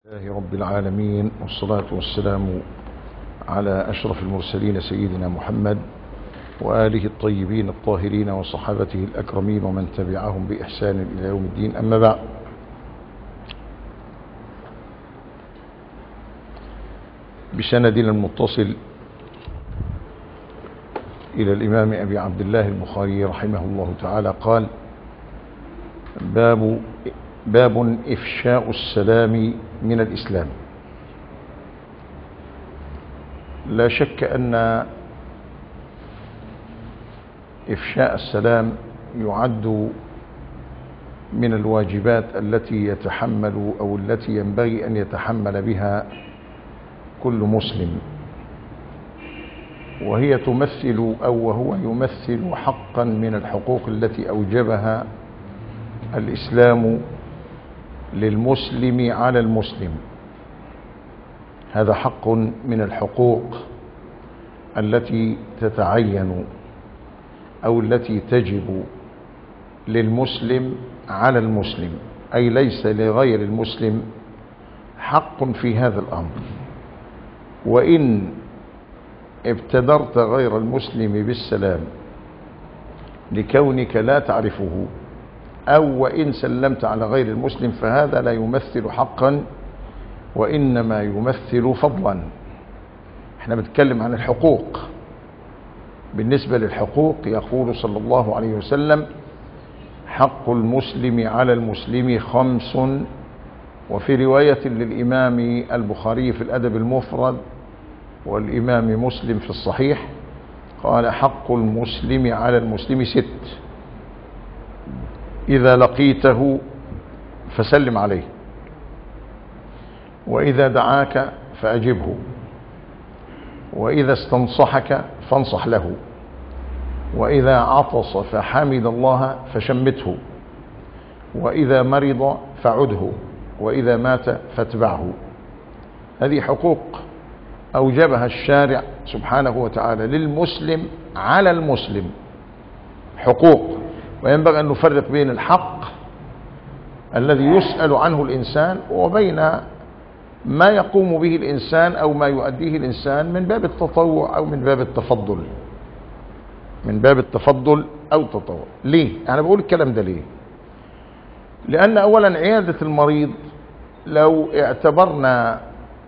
الله رب العالمين والصلاة والسلام على أشرف المرسلين سيدنا محمد وآله الطيبين الطاهرين وصحابته الأكرمين ومن تبعهم بإحسان إلى يوم الدين أما بعد بسندنا المتصل إلى الإمام أبي عبد الله البخاري رحمه الله تعالى قال باب باب إفشاء السلام من الإسلام لا شك أن إفشاء السلام يعد من الواجبات التي يتحمل أو التي ينبغي أن يتحمل بها كل مسلم وهي تمثل أو وهو يمثل حقا من الحقوق التي أوجبها الإسلام للمسلم على المسلم هذا حق من الحقوق التي تتعين أو التي تجب للمسلم على المسلم أي ليس لغير المسلم حق في هذا الأمر وإن ابتدرت غير المسلم بالسلام لكونك لا تعرفه أو وإن سلمت على غير المسلم فهذا لا يمثل حقا وإنما يمثل فضلا احنا بنتكلم عن الحقوق بالنسبة للحقوق يقول صلى الله عليه وسلم حق المسلم على المسلم خمس وفي رواية للإمام البخاري في الأدب المفرد والإمام مسلم في الصحيح قال حق المسلم على المسلم ست إذا لقيته فسلم عليه وإذا دعاك فأجبه وإذا استنصحك فانصح له وإذا عطس فحمد الله فشمته وإذا مرض فعده وإذا مات فاتبعه هذه حقوق أوجبها الشارع سبحانه وتعالى للمسلم على المسلم حقوق وينبغي أن نفرق بين الحق الذي يسأل عنه الإنسان وبين ما يقوم به الإنسان أو ما يؤديه الإنسان من باب التطوع أو من باب التفضل من باب التفضل أو التطوع ليه؟ أنا بقول الكلام ده ليه؟ لأن أولا عيادة المريض لو اعتبرنا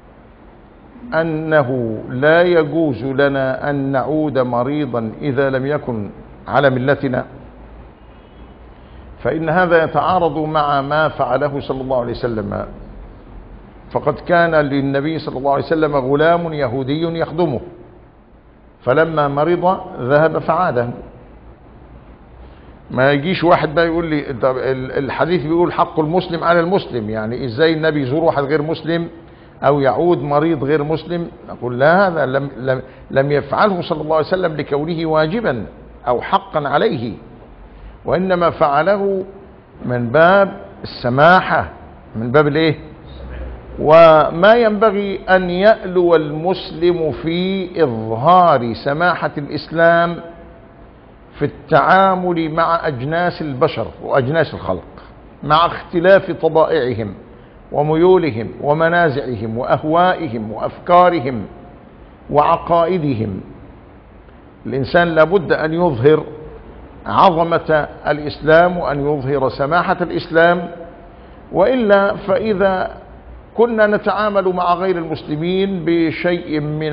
أنه لا يجوز لنا أن نعود مريضا إذا لم يكن على ملتنا فإن هذا يتعارض مع ما فعله صلى الله عليه وسلم فقد كان للنبي صلى الله عليه وسلم غلام يهودي يخدمه فلما مرض ذهب فعاده ما يجيش واحد بقى يقول لي الحديث بيقول حق المسلم على المسلم يعني ازاي النبي يزور واحد غير مسلم او يعود مريض غير مسلم نقول لا هذا لم, لم, لم يفعله صلى الله عليه وسلم لكونه واجبا او حقا عليه وإنما فعله من باب السماحة من باب الايه وما ينبغي أن يألو المسلم في إظهار سماحة الإسلام في التعامل مع أجناس البشر وأجناس الخلق مع اختلاف طبائعهم وميولهم ومنازعهم وأهوائهم وأفكارهم وعقائدهم الإنسان لابد أن يظهر عظمة الإسلام وأن يظهر سماحة الإسلام وإلا فإذا كنا نتعامل مع غير المسلمين بشيء من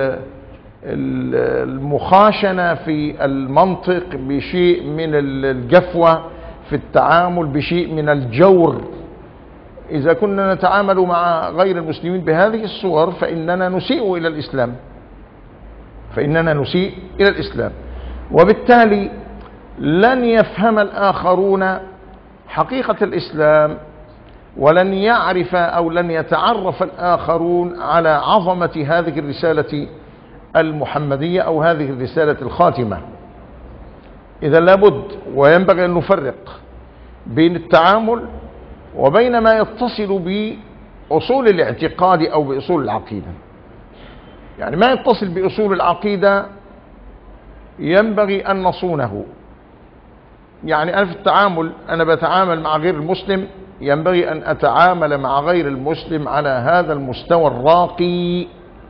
المخاشنة في المنطق بشيء من الجفوة في التعامل بشيء من الجور إذا كنا نتعامل مع غير المسلمين بهذه الصور فإننا نسيء إلى الإسلام فإننا نسيء إلى الإسلام وبالتالي لن يفهم الآخرون حقيقة الإسلام ولن يعرف أو لن يتعرف الآخرون على عظمة هذه الرسالة المحمدية أو هذه الرسالة الخاتمة إذا لابد وينبغي أن نفرق بين التعامل وبين ما يتصل بأصول الاعتقاد أو بأصول العقيدة يعني ما يتصل بأصول العقيدة ينبغي أن نصونه يعني أنا في التعامل أنا بتعامل مع غير المسلم ينبغي أن أتعامل مع غير المسلم على هذا المستوى الراقي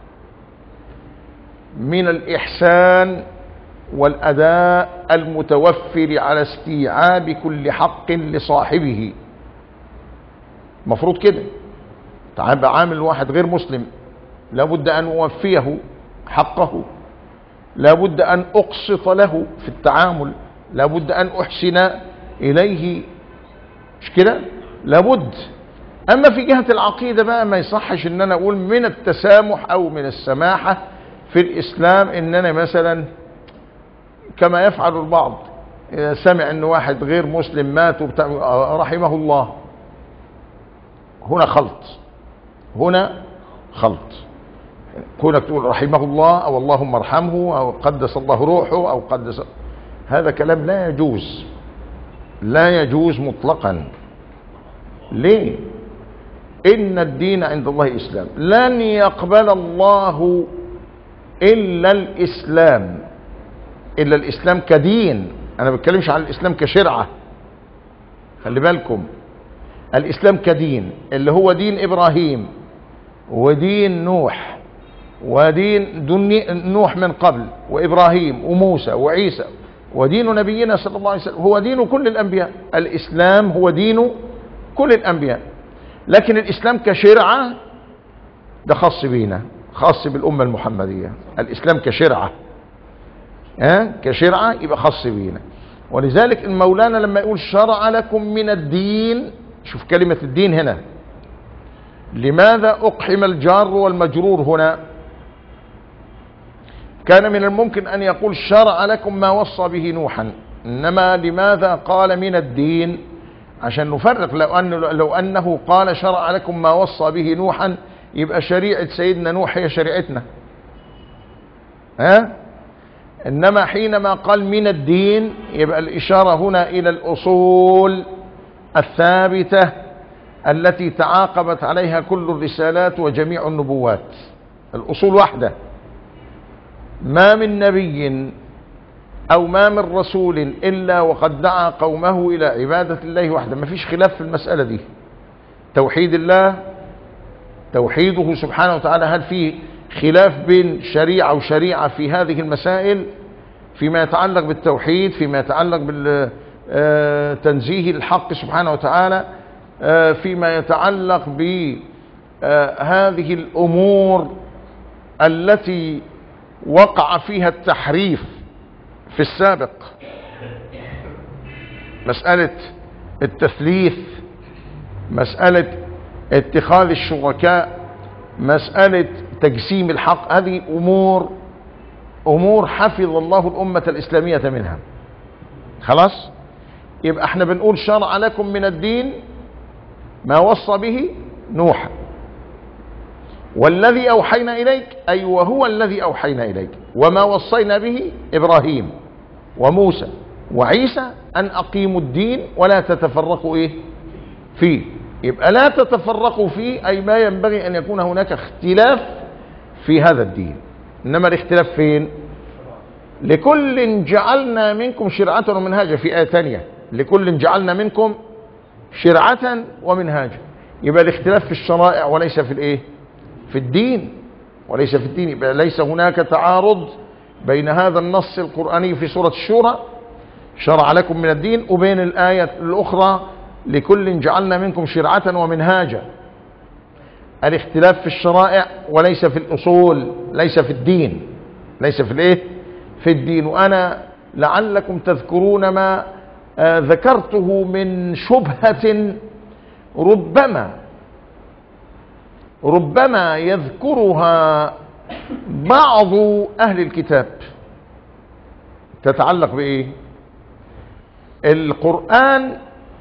من الإحسان والأداء المتوفر على استيعاب كل حق لصاحبه مفروض كده تعال عامل واحد غير مسلم لابد أن أوفيه حقه لابد أن أقسط له في التعامل لابد أن أحسن إليه مش كده لابد أما في جهة العقيدة بقى ما يصحش إن أنا أقول من التسامح أو من السماحة في الإسلام إن أنا مثلا كما يفعل البعض إذا سمع أن واحد غير مسلم مات وبتاع رحمه الله هنا خلط هنا خلط كونك تقول رحمه الله أو اللهم ارحمه أو قدس الله روحه أو قدس هذا كلام لا يجوز لا يجوز مطلقا ليه إن الدين عند الله الإسلام لن يقبل الله إلا الإسلام إلا الإسلام كدين أنا ما بتكلمش عن الإسلام كشرعة خلي بالكم الإسلام كدين اللي هو دين إبراهيم ودين نوح ودين نوح من قبل وإبراهيم وموسى وعيسى ودين نبينا صلى الله عليه وسلم هو دين كل الأنبياء الإسلام هو دين كل الأنبياء لكن الإسلام كشرعة ده خاص بينا خاص بالأمة المحمدية الإسلام كشرعة ها كشرعة يبقى خاص بينا ولذلك المولانا لما يقول شرع لكم من الدين شوف كلمة الدين هنا لماذا أقحم الجار والمجرور هنا كان من الممكن أن يقول شرع لكم ما وصى به نوحا إنما لماذا قال من الدين عشان نفرق لو, أن لو أنه قال شرع لكم ما وصى به نوحا يبقى شريعة سيدنا نوح هي شريعتنا ها إنما حينما قال من الدين يبقى الإشارة هنا إلى الأصول الثابتة التي تعاقبت عليها كل الرسالات وجميع النبوات الأصول واحدة ما من نبي أو ما من رسول إلا وقد دعا قومه إلى عبادة الله وحده ما فيش خلاف في المسألة دي توحيد الله توحيده سبحانه وتعالى هل فيه خلاف بين شريعة وشريعة في هذه المسائل فيما يتعلق بالتوحيد فيما يتعلق بالتنزيه الحق سبحانه وتعالى فيما يتعلق بهذه الأمور التي وقع فيها التحريف في السابق مسألة التثليث مسألة اتخاذ الشركاء مسألة تجسيم الحق هذه أمور أمور حفظ الله الأمة الإسلامية منها خلاص يبقى احنا بنقول شرع لكم من الدين ما وصى به نوح والذي أوحينا إليك أي وهو الذي أوحينا إليك وما وصينا به إبراهيم وموسى وعيسى أن أقيموا الدين ولا تتفرقوا إيه فيه يبقى لا تتفرقوا فيه أي ما ينبغي أن يكون هناك اختلاف في هذا الدين إنما الاختلاف فين لكل جعلنا منكم شرعة ومنهاجا في آية ثانية لكل جعلنا منكم شرعة ومنهاجا يبقى الاختلاف في الشرائع وليس في الايه في الدين وليس في الدين يبقى ليس هناك تعارض بين هذا النص القرآني في سورة الشورى شرع لكم من الدين وبين الآية الأخرى لكل جعلنا منكم شرعة ومنهاجا الاختلاف في الشرائع وليس في الأصول ليس في الدين ليس في الايه في الدين وأنا لعلكم تذكرون ما آه ذكرته من شبهة ربما ربما يذكرها بعض أهل الكتاب تتعلق بإيه القرآن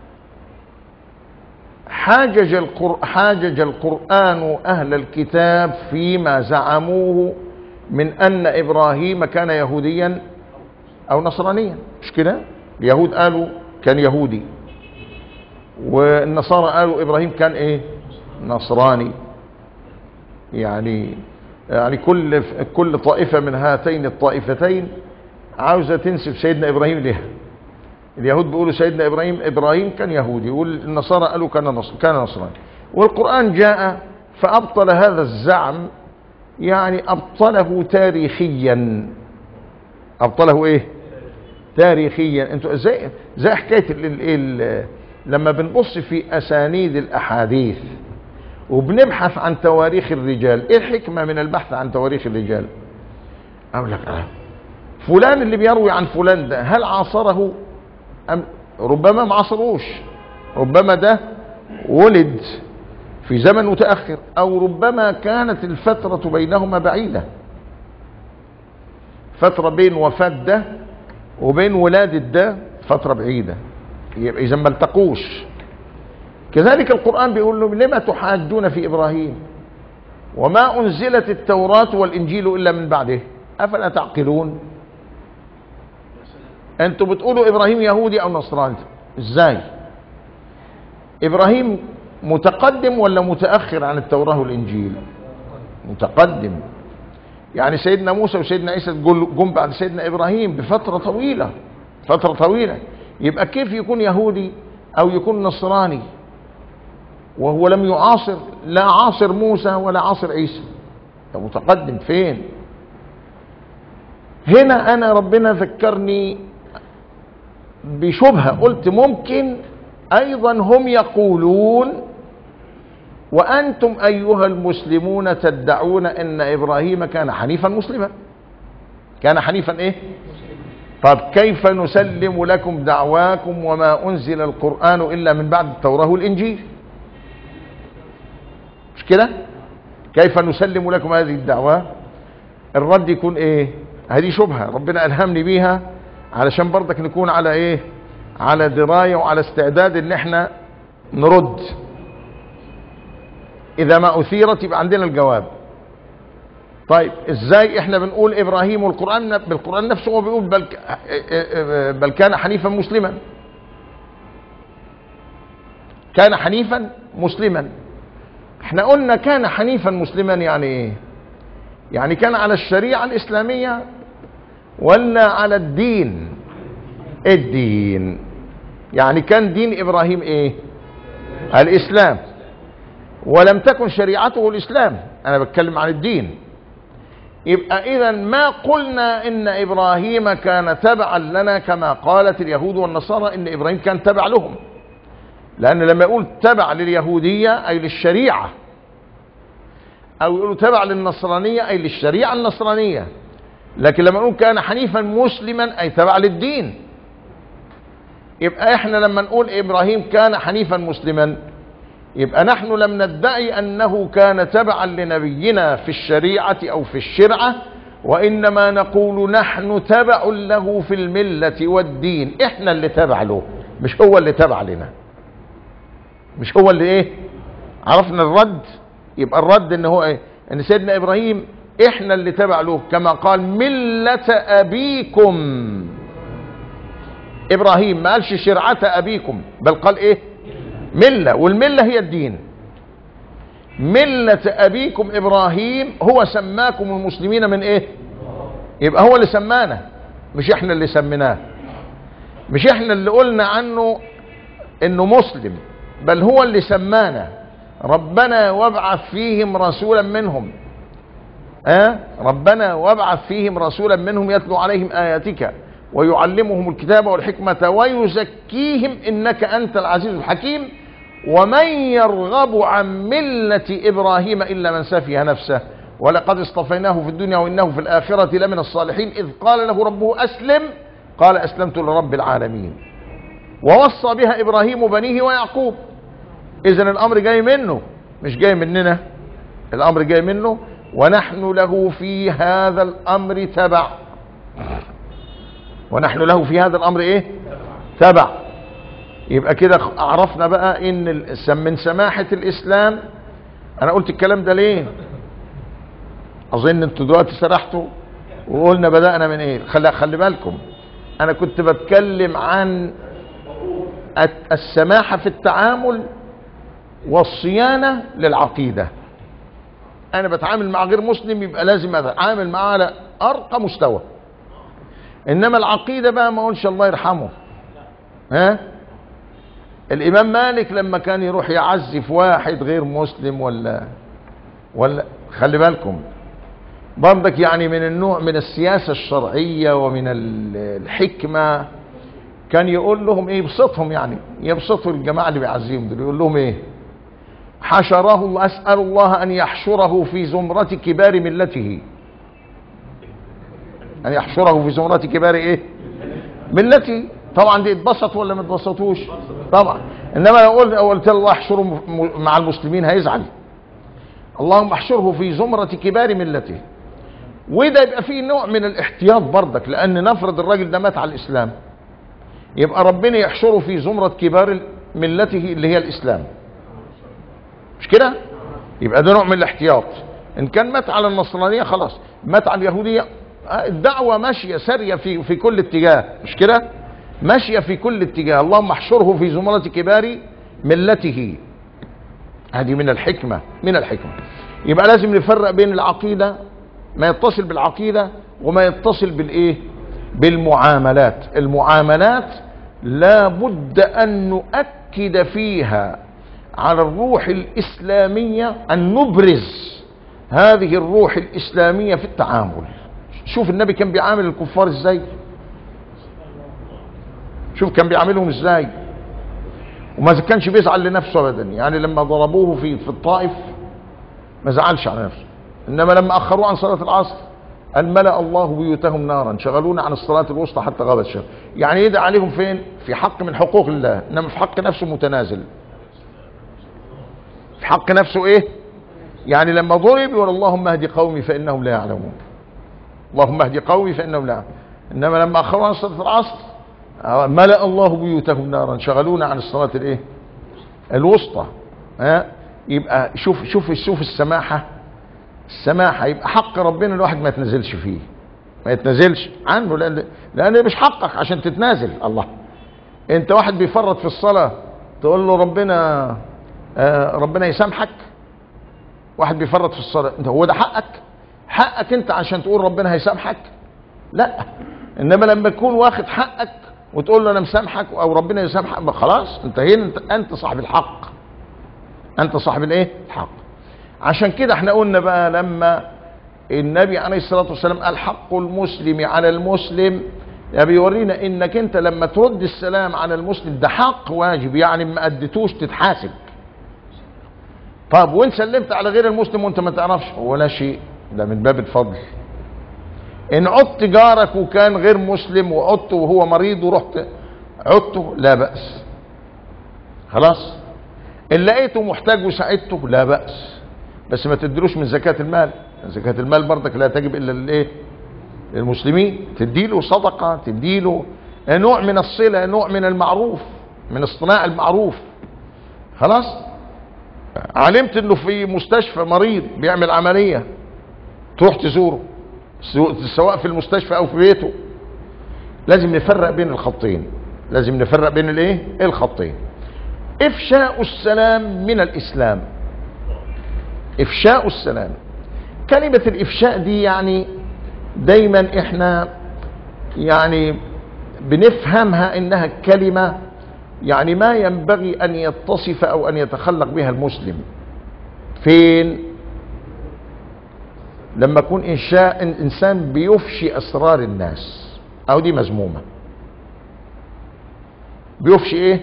حاجج, القر... حاجج القرآن أهل الكتاب فيما زعموه من أن إبراهيم كان يهوديا أو نصرانيا مش كده اليهود قالوا كان يهودي والنصارى قالوا إبراهيم كان إيه نصراني يعني يعني كل كل طائفة من هاتين الطائفتين عاوزة تنسب سيدنا إبراهيم لها اليهود بيقولوا سيدنا ابراهيم ابراهيم كان يهودي والنصارى قالوا كان نص... كان نصراني والقران جاء فابطل هذا الزعم يعني ابطله تاريخيا ابطله ايه تاريخيا انتوا زي زي حكايه ال... ال... ال... لما بنبص في اسانيد الاحاديث وبنبحث عن تواريخ الرجال ايه الحكمه من البحث عن تواريخ الرجال اقول لك آه. فلان اللي بيروي عن فلان ده هل عاصره أم ربما ما عاصروش ربما ده ولد في زمن متأخر أو ربما كانت الفترة بينهما بعيدة فترة بين وفاة ده وبين ولادة ده فترة بعيدة يبقى إذا ما التقوش كذلك القرآن بيقول لهم لما تحاجون في إبراهيم وما أنزلت التوراة والإنجيل إلا من بعده أفلا تعقلون أنتوا بتقولوا إبراهيم يهودي أو نصراني إزاي إبراهيم متقدم ولا متأخر عن التوراة والإنجيل متقدم يعني سيدنا موسى وسيدنا عيسى جم بعد سيدنا إبراهيم بفترة طويلة فترة طويلة يبقى كيف يكون يهودي أو يكون نصراني وهو لم يعاصر لا عاصر موسى ولا عاصر عيسى ده متقدم فين هنا انا ربنا ذكرني بشبهه قلت ممكن ايضا هم يقولون وانتم ايها المسلمون تدعون ان ابراهيم كان حنيفا مسلما كان حنيفا ايه طب كيف نسلم لكم دعواكم وما انزل القران الا من بعد التوراه والانجيل مش كده كيف نسلم لكم هذه الدعوة الرد يكون ايه هذه شبهة ربنا ألهمني بيها علشان برضك نكون على ايه على دراية وعلى استعداد ان احنا نرد اذا ما اثيرت يبقى عندنا الجواب طيب ازاي احنا بنقول ابراهيم والقرآن بالقرآن نفسه هو بيقول بل, بل كان حنيفا مسلما كان حنيفا مسلما احنا قلنا كان حنيفا مسلما يعني ايه يعني كان على الشريعة الإسلامية ولا على الدين الدين يعني كان دين إبراهيم ايه الإسلام ولم تكن شريعته الإسلام أنا بتكلم عن الدين يبقى إذا ما قلنا إن إبراهيم كان تبعا لنا كما قالت اليهود والنصارى إن إبراهيم كان تبع لهم لأن لما يقول تبع لليهودية أي للشريعة أو يقولوا تبع للنصرانية أي للشريعة النصرانية لكن لما نقول كان حنيفا مسلما أي تبع للدين يبقى احنا لما نقول إبراهيم كان حنيفا مسلما يبقى نحن لم ندعي أنه كان تبعا لنبينا في الشريعة أو في الشرعة وإنما نقول نحن تبع له في الملة والدين احنا اللي تبع له مش هو اللي تبع لنا مش هو اللي ايه عرفنا الرد يبقى الرد ان هو ايه ان سيدنا ابراهيم احنا اللي تبع له كما قال ملة ابيكم ابراهيم ما قالش شرعة ابيكم بل قال ايه ملة والملة هي الدين ملة ابيكم ابراهيم هو سماكم المسلمين من ايه يبقى هو اللي سمانا مش احنا اللي سميناه مش احنا اللي قلنا عنه انه مسلم بل هو اللي سمانا ربنا وابعث فيهم رسولا منهم أه؟ ربنا وابعث فيهم رسولا منهم يتلو عليهم آياتك ويعلمهم الكتاب والحكمة ويزكيهم إنك أنت العزيز الحكيم ومن يرغب عن ملة إبراهيم إلا من سفه نفسه ولقد اصطفيناه في الدنيا وإنه في الآخرة لمن الصالحين إذ قال له ربه أسلم قال أسلمت لرب العالمين ووصى بها إبراهيم بنيه ويعقوب إذن الأمر جاي منه مش جاي مننا الأمر جاي منه ونحن له في هذا الأمر تبع ونحن له في هذا الأمر إيه تبع يبقى كده عرفنا بقى إن من سماحة الإسلام أنا قلت الكلام ده ليه أظن أنتوا دلوقتي سرحتوا وقلنا بدأنا من إيه خلي, خلي بالكم أنا كنت بتكلم عن السماحة في التعامل والصيانة للعقيدة أنا بتعامل مع غير مسلم يبقى لازم أتعامل معاه على أرقى مستوى إنما العقيدة بقى ما أقولش الله يرحمه ها الامام مالك لما كان يروح يعزف واحد غير مسلم ولا ولا خلي بالكم برضك يعني من النوع من السياسة الشرعية ومن ال- الحكمة كان يقول لهم ايه يبسطهم يعني يبسطوا الجماعة اللي بيعزيهم دول يقول لهم ايه حشره الله أسأل الله أن يحشره في زمرة كبار ملته أن يحشره في زمرة كبار إيه ملته طبعا دي اتبسط ولا ما اتبسطوش طبعا إنما لو قلت لو قلت الله احشره م- مع المسلمين هيزعل اللهم احشره في زمرة كبار ملته وده يبقى فيه نوع من الاحتياط برضك لأن نفرض الراجل ده مات على الإسلام يبقى ربنا يحشره في زمرة كبار ملته اللي هي الإسلام مش كده يبقى ده نوع من الاحتياط ان كان مات على النصرانيه خلاص مات على اليهوديه آه، الدعوه ماشيه ساريه في في كل اتجاه مش كده ماشيه في كل اتجاه اللهم احشره في زمره كبار ملته هذه من الحكمه من الحكمه يبقى لازم نفرق بين العقيده ما يتصل بالعقيده وما يتصل بالايه بالمعاملات المعاملات لا بد ان نؤكد فيها على الروح الإسلامية أن نبرز هذه الروح الإسلامية في التعامل شوف النبي كان بيعامل الكفار ازاي شوف كان بيعاملهم ازاي وما كانش بيزعل لنفسه ابدا يعني لما ضربوه في في الطائف ما زعلش على نفسه انما لما اخروه عن صلاه العصر قال ملا الله بيوتهم نارا شغلونا عن الصلاه الوسطى حتى غابت الشمس يعني يدعي عليهم فين في حق من حقوق الله انما في حق نفسه متنازل في حق نفسه ايه يعني لما ضرب يقول اللهم اهد قومي فانهم لا يعلمون اللهم اهد قومي فانهم لا يعلمون انما لما اخروا عن صلاه العصر آه، ملا الله بيوتهم نارا شغلونا عن الصلاه الايه الوسطى ها يبقى شوف شوف شوف السماحه السماحه يبقى حق ربنا الواحد ما يتنازلش فيه ما يتنازلش عنه لان لان مش حقك عشان تتنازل الله انت واحد بيفرط في الصلاه تقول له ربنا آه، ربنا يسامحك واحد بيفرط في الصلاه انت هو ده حقك حقك انت عشان تقول ربنا هيسامحك لا انما لما تكون واخد حقك وتقول له انا مسامحك او ربنا يسامحك ما خلاص انت هنا انت, انت صاحب الحق انت صاحب الايه الحق عشان كده احنا قلنا بقى لما النبي عليه الصلاه والسلام قال حق المسلم على المسلم يعني بيورينا انك انت لما ترد السلام على المسلم ده حق واجب يعني ما اديتوش تتحاسب طب وين سلمت على غير المسلم وانت ما تعرفش ولا شيء ده من باب الفضل ان عدت جارك وكان غير مسلم وعدت وهو مريض ورحت عدته لا بأس خلاص ان لقيته محتاج وساعدته لا بأس بس ما تدروش من زكاة المال زكاة المال برضك لا تجب الا للايه للمسلمين تديله صدقة تديله نوع من الصلة نوع من المعروف من اصطناع المعروف خلاص علمت انه في مستشفى مريض بيعمل عملية تروح تزوره سو- سواء في المستشفى او في بيته لازم نفرق بين الخطين لازم نفرق بين الايه الخطين افشاء السلام من الاسلام افشاء السلام كلمة الافشاء دي يعني دايما احنا يعني بنفهمها انها كلمة يعني ما ينبغي ان يتصف او ان يتخلق بها المسلم فين لما يكون انشاء انسان بيفشي اسرار الناس او دي مذمومه بيفشي ايه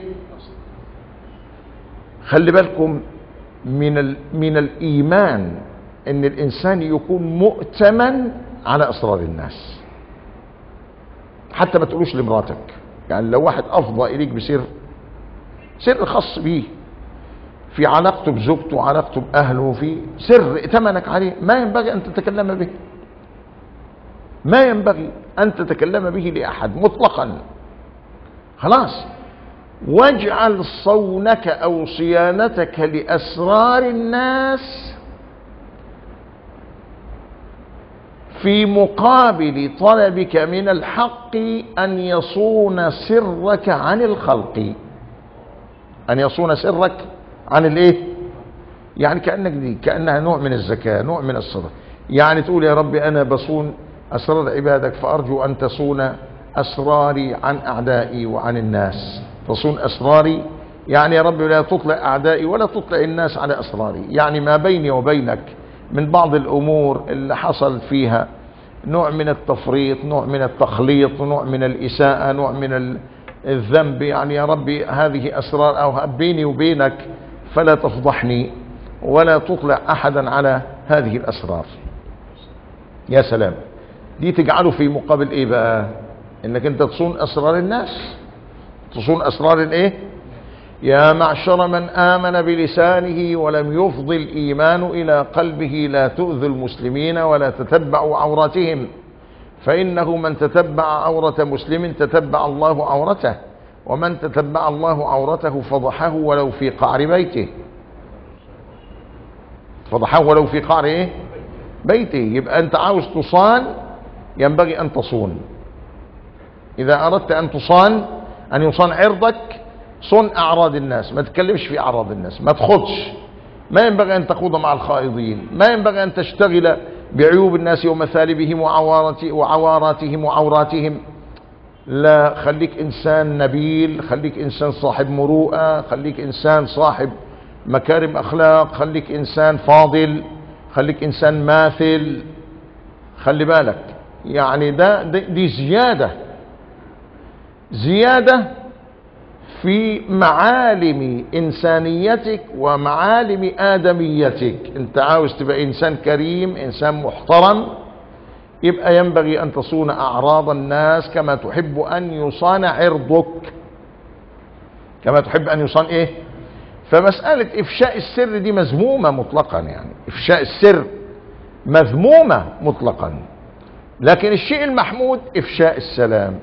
خلي بالكم من ال من الايمان ان الانسان يكون مؤتمن على اسرار الناس حتى ما تقولوش لمراتك يعني لو واحد افضى اليك بسر سر خاص بيه في علاقته بزوجته علاقته باهله في سر ائتمنك عليه ما ينبغي ان تتكلم به ما ينبغي ان تتكلم به لاحد مطلقا خلاص واجعل صونك او صيانتك لاسرار الناس في مقابل طلبك من الحق ان يصون سرك عن الخلق ان يصون سرك عن الايه يعني كانك دي كانها نوع من الزكاه نوع من الصدقه يعني تقول يا رب انا بصون اسرار عبادك فارجو ان تصون اسراري عن اعدائي وعن الناس تصون أسراري يعني يا رب لا تطلع أعدائي ولا تطلع الناس على أسراري يعني ما بيني وبينك من بعض الأمور اللي حصل فيها نوع من التفريط نوع من التخليط نوع من الإساءة نوع من الذنب يعني يا ربي هذه أسرار أو بيني وبينك فلا تفضحني ولا تطلع أحدا على هذه الأسرار يا سلام دي تجعله في مقابل ايه بقى انك انت تصون اسرار الناس تصون اسرار الايه يا معشر من آمن بلسانه ولم يفض الإيمان إلى قلبه لا تؤذوا المسلمين ولا تتبعوا عوراتهم فإنه من تتبع عورة مسلم تتبع الله عورته ومن تتبع الله عورته فضحه ولو في قعر بيته فضحه ولو في قعر ايه بيته يبقى انت عاوز تصان ينبغي ان تصون اذا اردت ان تصان ان يصان عرضك صن اعراض الناس ما تتكلمش في اعراض الناس ما تخضش ما ينبغي ان تخوض مع الخائضين ما ينبغي ان تشتغل بعيوب الناس ومثالبهم وعواراتهم وعوراتهم لا خليك انسان نبيل خليك انسان صاحب مروءه خليك انسان صاحب مكارم اخلاق خليك انسان فاضل خليك انسان ماثل خلي بالك يعني ده دي زياده زياده في معالم انسانيتك ومعالم ادميتك انت عاوز تبقى انسان كريم انسان محترم يبقى ينبغي ان تصون اعراض الناس كما تحب ان يصان عرضك كما تحب ان يصان ايه فمسألة إفشاء السر دي مذمومة مطلقا يعني إفشاء السر مذمومة مطلقا لكن الشيء المحمود إفشاء السلام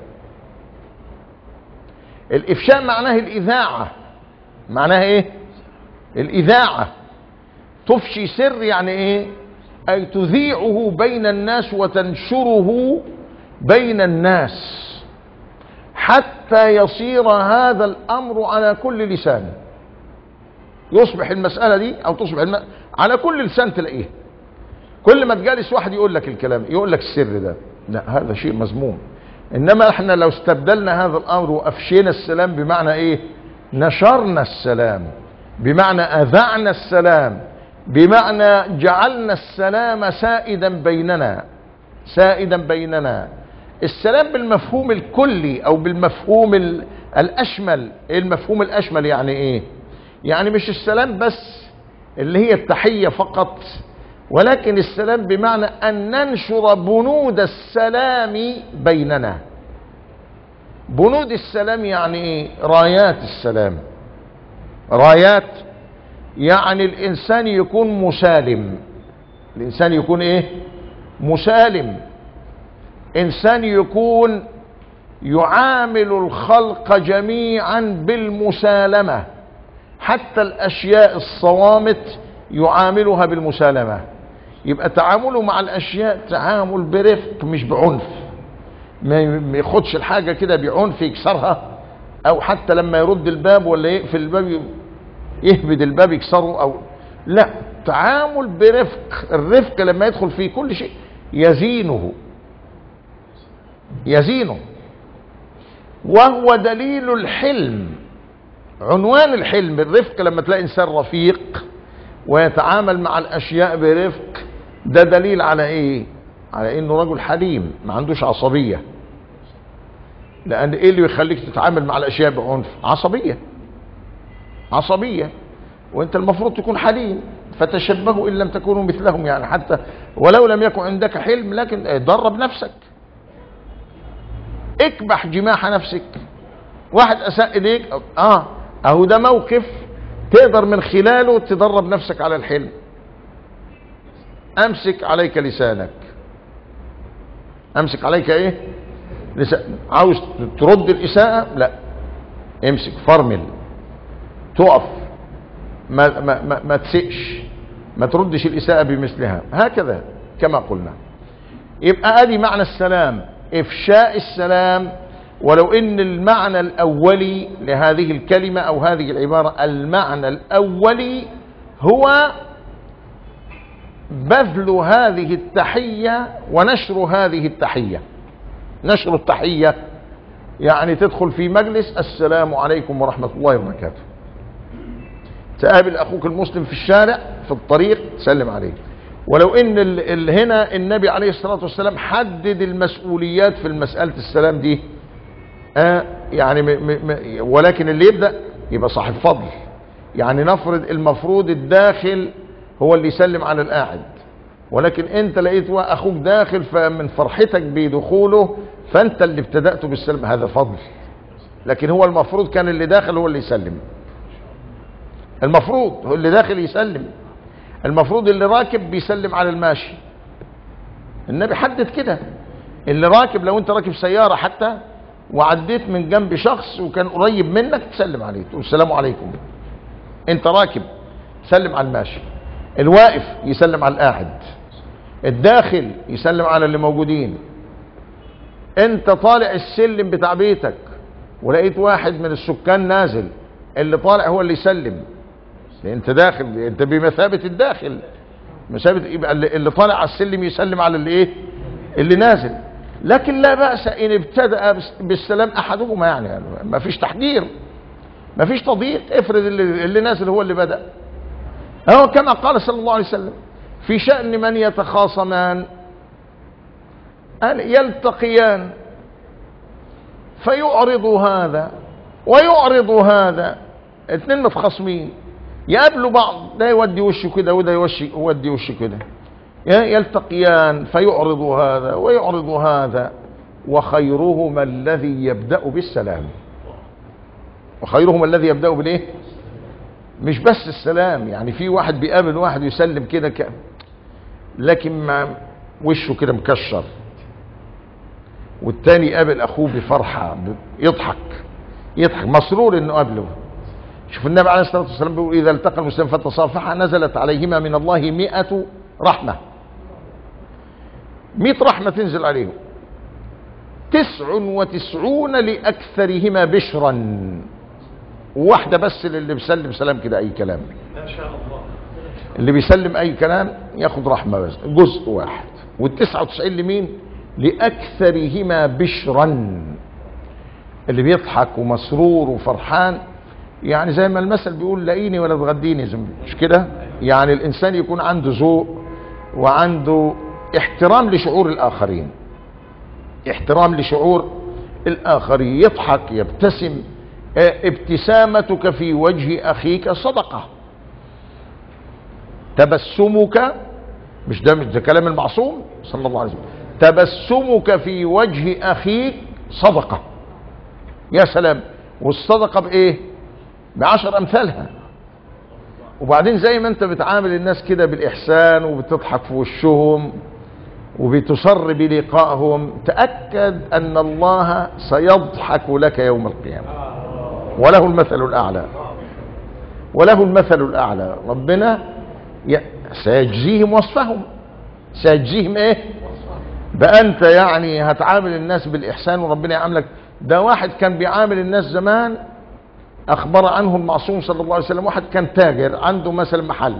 الإفشاء معناه الإذاعة معناها إيه الإذاعة تفشي سر يعني إيه أي تذيعه بين الناس وتنشره بين الناس حتى يصير هذا الأمر على كل لسان يصبح المسألة دي أو تصبح الم... على كل لسان تلاقيه كل ما تجالس واحد يقول لك الكلام يقول لك السر ده لا هذا شيء مذموم انما احنا لو استبدلنا هذا الامر وافشينا السلام بمعنى ايه نشرنا السلام بمعنى اذعنا السلام بمعنى جعلنا السلام سائدا بيننا سائدا بيننا السلام بالمفهوم الكلي او بالمفهوم الاشمل ايه المفهوم الاشمل يعني ايه يعني مش السلام بس اللي هي التحية فقط ولكن السلام بمعنى أن ننشر بنود السلام بيننا بنود السلام يعني ايه رايات السلام رايات يعني الإنسان يكون مسالم الإنسان يكون ايه مسالم إنسان يكون يعامل الخلق جميعا بالمسالمة حتى الأشياء الصوامت يعاملها بالمسالمة يبقى تعامله مع الأشياء تعامل برفق مش بعنف ما ياخدش الحاجة كده بعنف يكسرها أو حتى لما يرد الباب ولا يقفل الباب يهبد الباب يكسره أو لا تعامل برفق الرفق لما يدخل في كل شيء يزينه يزينه وهو دليل الحلم عنوان الحلم الرفق لما تلاقي انسان رفيق ويتعامل مع الاشياء برفق ده دليل على ايه على انه رجل حليم ما عندوش عصبية لان ايه اللي يخليك تتعامل مع الاشياء بعنف عصبية عصبية وانت المفروض تكون حليم فتشبهوا ان لم تكونوا مثلهم يعني حتى ولو لم يكن عندك حلم لكن درب نفسك اكبح جماح نفسك واحد اساء اليك اه اهو ده موقف تقدر من خلاله تدرب نفسك على الحلم امسك عليك لسانك امسك عليك ايه لسان. عاوز ترد الاساءة لا امسك فرمل تقف ما, ما, ما, ما تسئش ما تردش الاساءة بمثلها هكذا كما قلنا يبقى ادي معنى السلام افشاء السلام ولو ان المعنى الاولي لهذه الكلمة او هذه العبارة المعنى الاولي هو بذل هذه التحية ونشر هذه التحية نشر التحية يعني تدخل في مجلس السلام عليكم ورحمة الله وبركاته تقابل أخوك المسلم في الشارع في الطريق تسلم عليه ولو ان ال ال هنا النبي عليه الصلاة والسلام حدد المسؤوليات في المسألة السلام دي آه يعني م م م ولكن اللي يبدأ يبقى صاحب فضل يعني نفرض المفروض الداخل هو اللي يسلم على القاعد ولكن انت لقيت اخوك داخل فمن فرحتك بدخوله فانت اللي ابتدأت بالسلم هذا فضل لكن هو المفروض كان اللي داخل هو اللي يسلم المفروض هو اللي داخل يسلم المفروض اللي راكب بيسلم على الماشي النبي حدد كده اللي راكب لو انت راكب سيارة حتى وعديت من جنب شخص وكان قريب منك تسلم عليه تقول السلام عليكم انت راكب سلم على الماشي الواقف يسلم على القاعد الداخل يسلم على اللي موجودين انت طالع السلم بتاع بيتك ولقيت واحد من السكان نازل اللي طالع هو اللي يسلم انت داخل انت بمثابة الداخل مثابة يبقى اللي اللي طالع على السلم يسلم على اللي ايه اللي نازل لكن لا بأس ان ابتدأ بس- بالسلام احدهما يعني, يعني ما فيش تحجير ما فيش تضييق افرض اللي, اللي نازل هو اللي بدأ هو كما قال صلى الله عليه وسلم في شأن من يتخاصمان أن يلتقيان فيعرض هذا ويعرض هذا اثنين متخاصمين يقابلوا بعض ده يودي وشه كده وده يوشي يودي وشه كده ي- يلتقيان فيعرض هذا ويعرض هذا وخيرهما الذي يبدأ بالسلام وخيرهما الذي يبدأ بالايه مش بس السلام يعني في واحد بيقابل واحد يسلم كده ك... لكن ما وشه كده مكشر والتاني يقابل اخوه بفرحه ب- يضحك يضحك مسرور انه قابله شوف النبي عليه الصلاه والسلام بيقول اذا التقى المسلم فتصافحا نزلت عليهما من الله مئة رحمه مئة رحمه تنزل عليهم تسع وتسعون لاكثرهما بشرا واحده بس للي بيسلم سلام كده اي كلام ما شاء الله اللي بيسلم اي كلام ياخد رحمة بس جزء واحد والتسعة وتسعين لمين لأكثرهما بشرا اللي بيضحك ومسرور وفرحان يعني زي ما المثل بيقول لاقيني ولا تغديني زي ما- مش كده يعني الإنسان يكون عنده ذوق وعنده احترام لشعور الآخرين احترام لشعور الآخرين يضحك يبتسم اه، ابتسامتك في وجه أخيك صدقة تبسمك مش ده مش ده كلام المعصوم صلى الله عليه وسلم تبسمك في وجه اخيك صدقه يا سلام والصدقه بايه بعشر امثالها وبعدين زي ما انت بتعامل الناس كده بالاحسان وبتضحك في وشهم وبتسر بلقائهم تاكد ان الله سيضحك لك يوم القيامه وله المثل الاعلى وله المثل الأعلى ربنا ي- سيجزيهم وصفهم سيجزيهم ايه بقى انت يعني هتعامل الناس بالإحسان وربنا يعاملك ده واحد كان بيعامل الناس زمان أخبر عنه المعصوم صلى الله عليه وسلم واحد كان تاجر عنده مثلا محل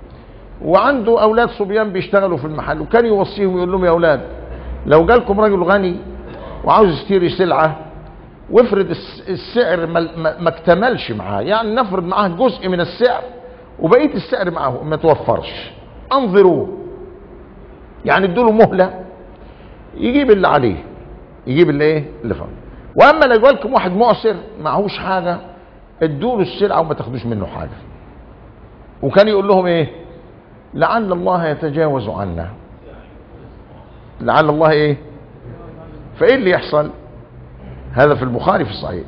وعنده أولاد صبيان بيشتغلوا في المحل وكان يوصيهم يقول لهم يا أولاد لو جالكم رجل غني وعاوز يشتري سلعة وافرض الس- السعر ما, ما, ما اكتملش معاه يعني نفرض معاه جزء من السعر وبقيه السعر معاه ما توفرش انظروه يعني ادوا له مهله يجيب اللي عليه يجيب اللي ايه اللي فوق واما لو جالكم واحد معسر معهوش حاجه ادوا له السلعه وما تاخدوش منه حاجه وكان يقول لهم ايه لعل الله يتجاوز عنا لعل الله ايه فايه اللي يحصل هذا في البخاري في الصحيح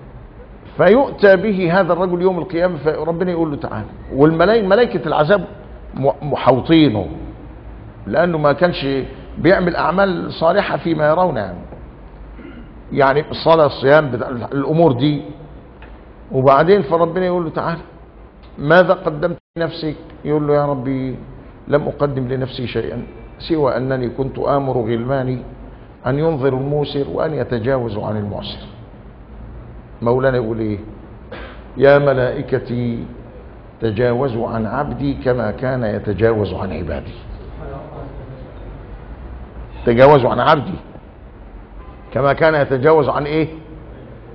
فيؤتى به هذا الرجل يوم القيامة فربنا يقول له تعالى والملائكة ملائكة العذاب م- محوطينه لأنه ما كانش بيعمل أعمال صالحة فيما يرون يعني يعني الصلاة الصيام بتاع الأمور دي وبعدين فربنا يقول له تعالى ماذا قدمت لنفسك يقول له يا ربي لم أقدم لنفسي شيئا سوى أنني كنت آمر غلماني أن ينظر الموسر وأن يتجاوزوا عن المعسر مولانا يقول إيه يا ملائكتي تجاوزوا عن عبدي كما كان يتجاوز عن عبادي تجاوزوا عن عبدي كما كان يتجاوز عن ايه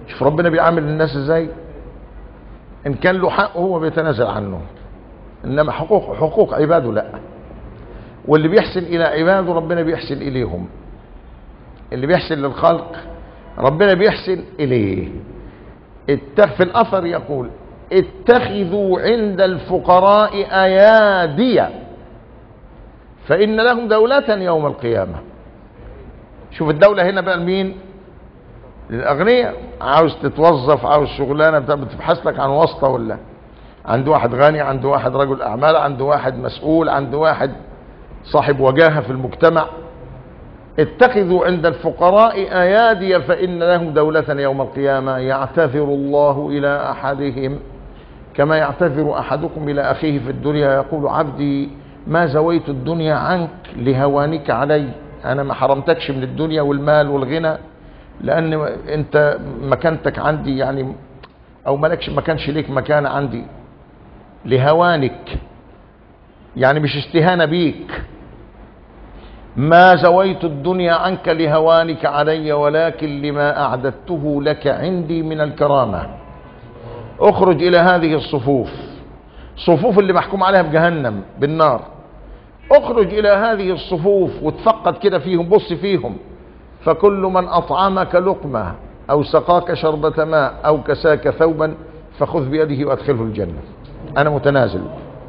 شوف ربنا بيعامل الناس ازاي ان كان له حق هو بيتنازل عنه انما حقوق حقوق عباده لا واللي بيحسن الى عباده ربنا بيحسن اليهم اللي بيحسن للخلق ربنا بيحسن اليه اتخ في الاثر يقول اتخذوا عند الفقراء ايادي فان لهم دولة يوم القيامة شوف الدولة هنا بقى لمين للاغنياء عاوز تتوظف عاوز شغلانة بتبحث لك عن واسطة ولا عنده واحد غني عنده واحد رجل اعمال عنده واحد مسؤول عنده واحد صاحب وجاهة في المجتمع اتخذوا عند الفقراء ايادي فان لهم دولة يوم القيامة يعتذر الله الى احدهم كما يعتذر احدكم الى اخيه في الدنيا يقول عبدي ما زويت الدنيا عنك لهوانك علي انا ما حرمتكش من الدنيا والمال والغنى لان انت مكانتك عندي يعني او مالكش ما كانش ليك مكان عندي لهوانك يعني مش استهانة بيك ما زويت الدنيا عنك لهوانك علي ولكن لما أعددته لك عندي من الكرامة اخرج إلى هذه الصفوف صفوف اللي محكوم عليها بجهنم بالنار اخرج إلى هذه الصفوف وتفقد كده فيهم بص فيهم فكل من أطعمك لقمة أو سقاك شربة ماء أو كساك ثوبا فخذ بيده وأدخله الجنة أنا متنازل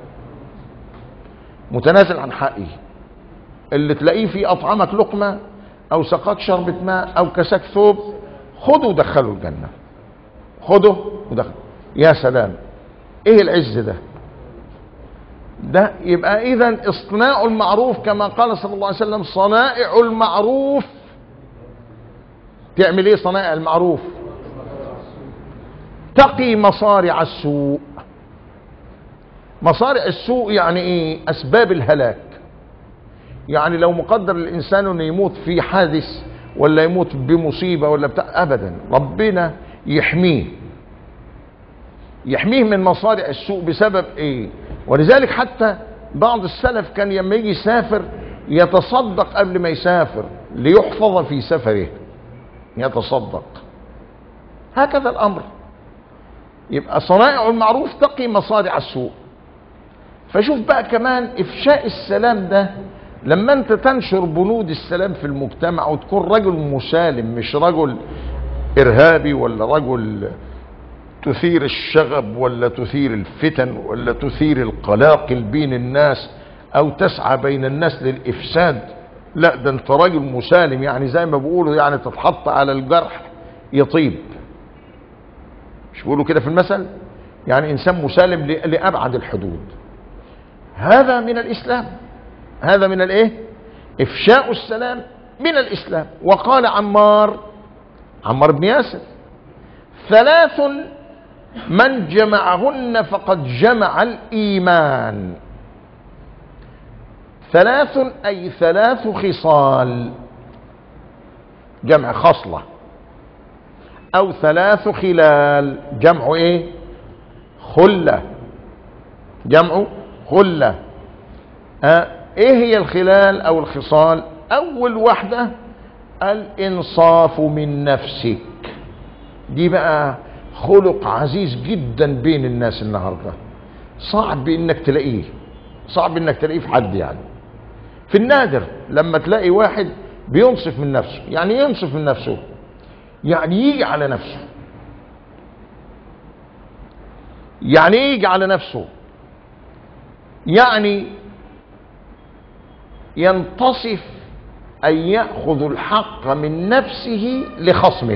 متنازل عن حقي اللي تلاقيه في أطعمك لقمة أو سقاك شربة ماء أو كساك ثوب خده ودخله الجنة خده ودخله يا سلام ايه العز ده ده يبقى اذا اصطناع المعروف كما قال صلى الله عليه وسلم صنائع المعروف تعمل ايه صنائع المعروف تقي مصارع السوء مصارع السوء يعني ايه اسباب الهلاك يعني لو مقدر الانسان انه يموت في حادث ولا يموت بمصيبه ولا بتاع ابدا ربنا يحميه يحميه من مصارع السوء بسبب ايه ولذلك حتى بعض السلف كان لما يجي يسافر يتصدق قبل ما يسافر ليحفظ في سفره يتصدق هكذا الامر يبقى صنائع المعروف تقي مصارع السوء فشوف بقى كمان افشاء السلام ده لما انت تنشر بنود السلام في المجتمع وتكون رجل مسالم مش رجل ارهابي ولا رجل تثير الشغب ولا تثير الفتن ولا تثير القلاقل بين الناس او تسعى بين الناس للافساد لا ده انت راجل مسالم يعني زي ما بيقولوا يعني تتحط على الجرح يطيب مش بيقولوا كده في المثل يعني انسان مسالم لابعد الحدود هذا من الاسلام هذا من الايه افشاء السلام من الاسلام وقال عمار عمار بن ياسر ثلاث من جمعهن فقد جمع الايمان ثلاث اي ثلاث خصال جمع خصله او ثلاث خلال جمع ايه خله جمع خله آه ايه هي الخلال او الخصال اول واحده الانصاف من نفسك دي بقى خلق عزيز جدا بين الناس النهارده صعب انك تلاقيه صعب انك تلاقيه في حد يعني في النادر لما تلاقي واحد بينصف من نفسه يعني ينصف من نفسه يعني يجي على نفسه يعني ايه يجي على نفسه يعني ينتصف ان ياخذ الحق من نفسه لخصمه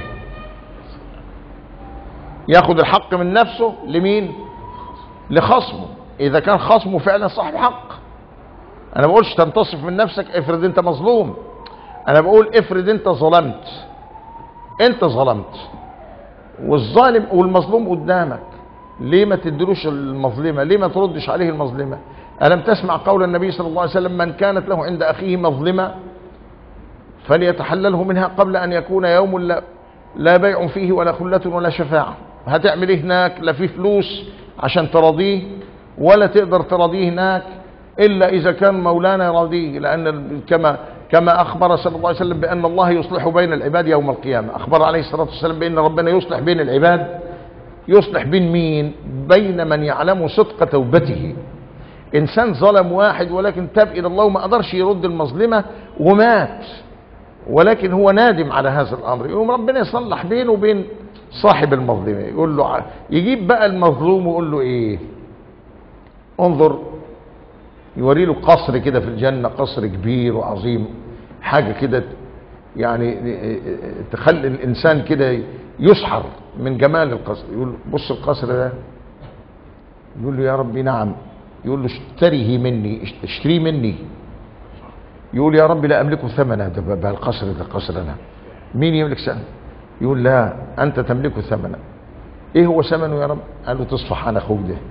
ياخذ الحق من نفسه لمين لخصمه اذا كان خصمه فعلا صاحب حق انا بقولش تنتصف من نفسك افرض انت مظلوم انا بقول افرض انت ظلمت انت ظلمت والظالم والمظلوم قدامك ليه ما تدلوش المظلمه ليه ما تردش عليه المظلمه الم تسمع قول النبي صلى الله عليه وسلم من كانت له عند اخيه مظلمه فليتحلله منها قبل ان يكون يوم لا, لا بيع فيه ولا خله ولا شفاعه هتعمل ايه هناك لا في فلوس عشان تراضيه ولا تقدر تراضيه هناك الا اذا كان مولانا يراضيه لان كما كما أخبر صلى الله عليه وسلم بأن الله يصلح بين العباد يوم القيامة أخبر عليه الصلاة والسلام بأن ربنا يصلح بين العباد يصلح بين مين بين من يعلم صدق توبته إنسان ظلم واحد ولكن تاب إلى الله وما قدرش يرد المظلمة ومات ولكن هو نادم على هذا الأمر يقوم ربنا يصلح بينه وبين صاحب المظلمة يقول له ع- يجيب بقى المظلوم ويقول له إيه انظر يوري له قصر كده في الجنة قصر كبير وعظيم حاجة كده يعني تخلي الإنسان كده يسحر من جمال القصر يقول له بص القصر ده يقول له يا ربي نعم يقول له اشتريه مني اشت- اشتريه مني يقول يا ربي لا أملكه ثمنه ده بقى القصر ده قصر أنا مين يملك ثمنه يقول لا أنت تملكه ثمنه إيه هو ثمنه يا رب قال له تصفح عن أخوك ده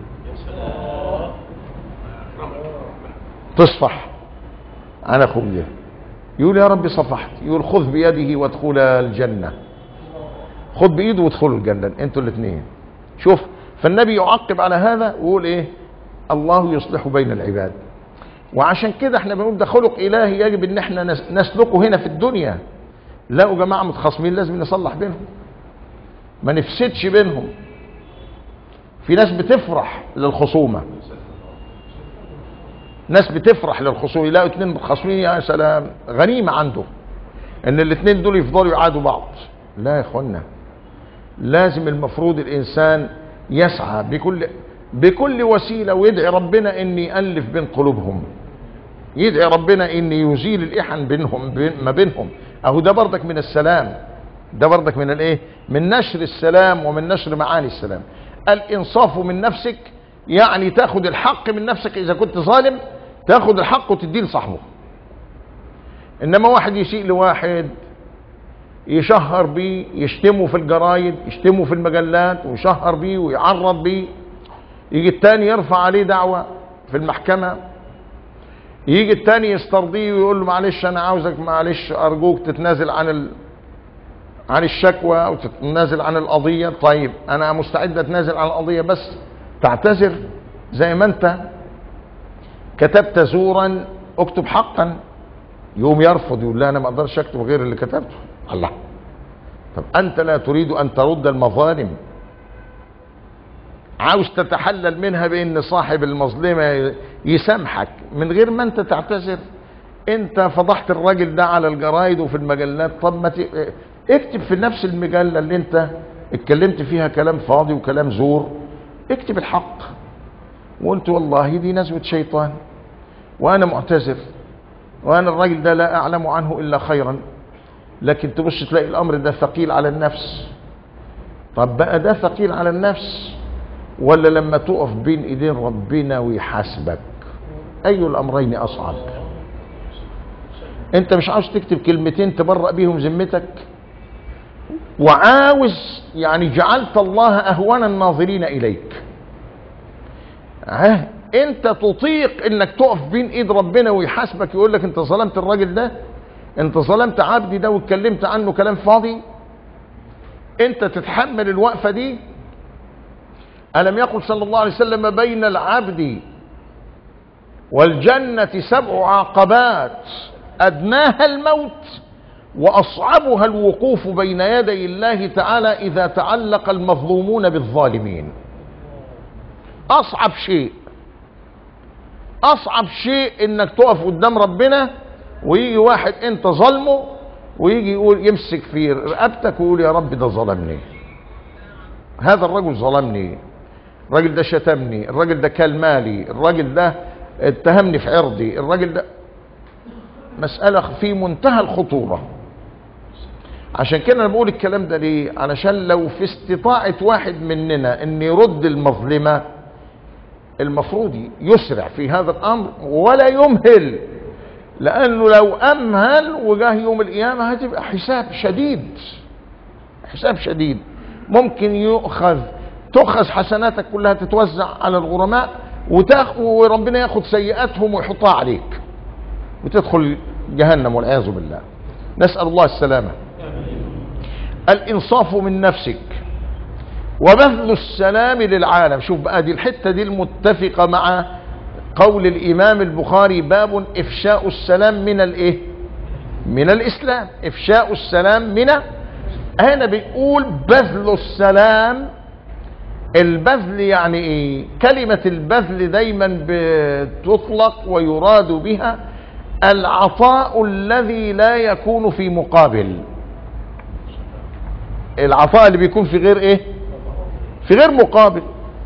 تصفح عن أخوك ده يقول يا ربي صفحت يقول خذ بيده وادخل الجنة خذ بإيده وادخلوا الجنة انتوا الاثنين شوف فالنبي يعقب على هذا ويقول ايه الله يصلح بين العباد وعشان كده احنا بنقول ده خلق الهي يجب ان احنا نس- نسلكه هنا في الدنيا لقوا جماعه متخاصمين لازم نصلح بينهم ما نفسدش بينهم في ناس بتفرح للخصومه ناس بتفرح للخصومه يلاقوا اتنين متخاصمين يا سلام غنيمه عنده ان الاتنين دول يفضلوا يعادوا بعض لا يا اخوانا لازم المفروض الانسان يسعى بكل بكل وسيله ويدعي ربنا ان يالف بين قلوبهم يدعي ربنا ان يزيل الاحن بينهم بين ما بينهم اهو ده برضك من السلام ده برضك من الايه من نشر السلام ومن نشر معاني السلام الانصاف من نفسك يعني تاخد الحق من نفسك اذا كنت ظالم تاخد الحق وتديه لصاحبه انما واحد يسيء لواحد يشهر بيه يشتمه في الجرايد يشتمه في المجلات ويشهر بيه ويعرض بيه يجي التاني يرفع عليه دعوة في المحكمة يجي التاني يسترضيه ويقول له معلش انا عاوزك معلش ارجوك تتنازل عن ال... عن الشكوى او تتنازل عن القضية طيب انا مستعد اتنازل عن القضية بس تعتذر زي ما انت كتبت زورا اكتب حقا يقوم يرفض يقول لا انا ما اقدرش اكتب غير اللي كتبته الله طب انت لا تريد ان ترد المظالم عاوز تتحلل منها بان صاحب المظلمه يسامحك من غير ما انت تعتذر انت فضحت الراجل ده على الجرايد وفي المجلات طب ما ت... اكتب في نفس المجله اللي انت اتكلمت فيها كلام فاضي وكلام زور اكتب الحق وقلت والله دي نزوه شيطان وانا معتذر وانا الراجل ده لا اعلم عنه الا خيرا لكن تبص تلاقي الامر ده ثقيل على النفس طب بقى ده ثقيل على النفس ولا لما تقف بين ايدين ربنا ويحاسبك اي الامرين اصعب انت مش عاوز تكتب كلمتين تبرأ بيهم ذمتك وعاوز يعني جعلت الله اهون الناظرين اليك ها انت تطيق انك تقف بين ايد ربنا ويحاسبك يقول لك انت ظلمت الراجل ده انت ظلمت عبدي ده واتكلمت عنه كلام فاضي انت تتحمل الوقفه دي الم يقل صلى الله عليه وسلم بين العبد والجنه سبع عقبات ادناها الموت واصعبها الوقوف بين يدي الله تعالى اذا تعلق المظلومون بالظالمين اصعب شيء اصعب شيء انك تقف قدام ربنا ويجي واحد انت ظلمه ويجي يقول يمسك في رقبتك ويقول يا رب ده ظلمني هذا الرجل ظلمني الراجل ده شتمني الراجل ده كل مالي الراجل ده اتهمني في عرضي الراجل ده مسألة في منتهى الخطورة عشان كده انا بقول الكلام ده ليه علشان لو في استطاعة واحد مننا ان يرد المظلمة المفروض يسرع في هذا الامر ولا يمهل لانه لو امهل وجاه يوم القيامة هتبقى حساب شديد حساب شديد ممكن يؤخذ تؤخذ حسناتك كلها تتوزع على الغرماء وتاخ وربنا ياخذ سيئاتهم ويحطها عليك وتدخل جهنم والعياذ بالله نسأل الله السلامة الإنصاف من نفسك وبذل السلام للعالم شوف بقى دي الحتة دي المتفقة مع قول الإمام البخاري باب إفشاء السلام من الإيه من الاسلام افشاء السلام من هنا بيقول بذل السلام البذل يعني ايه كلمة البذل دايما بتطلق ويراد بها العطاء الذي لا يكون في مقابل العطاء اللي بيكون في غير ايه في غير مقابل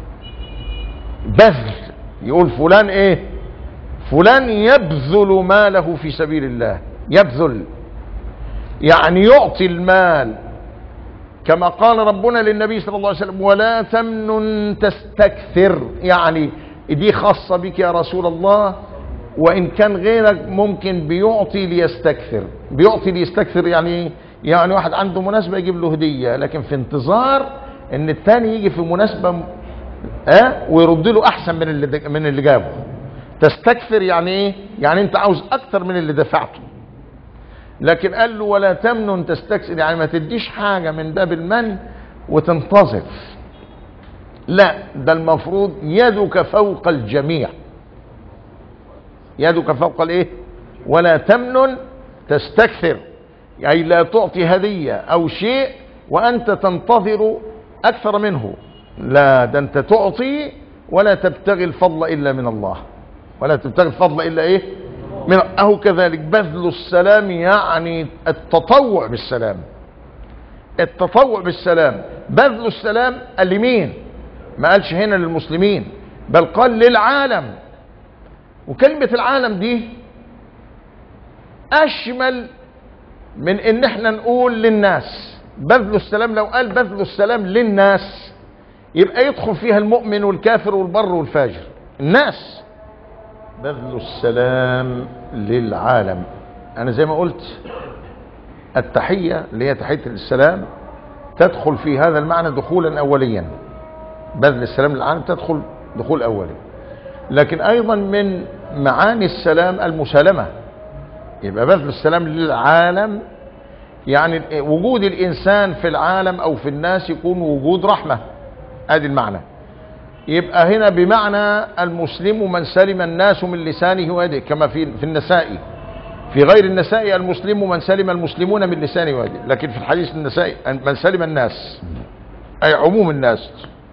بذل يقول فلان ايه فلان يبذل ماله في سبيل الله يبذل يعني يعطي المال كما قال ربنا للنبي صلى الله عليه وسلم ولا تمنن تستكثر يعني دي خاصة بك يا رسول الله وإن كان غيرك ممكن بيعطي ليستكثر بيعطي ليستكثر يعني يعني واحد عنده مناسبة يجيب له هدية لكن في انتظار ان الثاني يجي في مناسبة اه ويرد له احسن من اللي من اللي جابه تستكثر يعني ايه يعني انت عاوز اكتر من اللي دفعته لكن قال له ولا تمنن تستكثر يعني ما تديش حاجة من باب المن وتنتظر لا ده المفروض يدك فوق الجميع يدك فوق الايه ولا تمنن تستكثر يعني لا تعطي هدية او شيء وانت تنتظر اكثر منه لا ده انت تعطي ولا تبتغي الفضل الا من الله ولا تبتغي الفضل الا ايه من اهو كذلك بذل السلام يعني التطوع بالسلام التطوع بالسلام بذل السلام قال لمين ما قالش هنا للمسلمين بل قال للعالم وكلمة العالم دي أشمل من إن إحنا نقول للناس بذل السلام لو قال بذل السلام للناس يبقى يدخل فيها المؤمن والكافر والبر والفاجر الناس بذل السلام للعالم أنا زي ما قلت التحية اللي هي تحية السلام تدخل في هذا المعنى دخولا أوليا بذل السلام للعالم تدخل دخول أولي لكن أيضا من معاني السلام المسالمة يبقى بذل السلام للعالم يعني وجود الإنسان في العالم أو في الناس يكون وجود رحمة ادي المعنى يبقى هنا بمعنى المسلم من سلم الناس من لسانه ويده كما في في النسائي في غير النسائي المسلم من سلم المسلمون من لسانه ويده لكن في الحديث النسائي من سلم الناس أي عموم الناس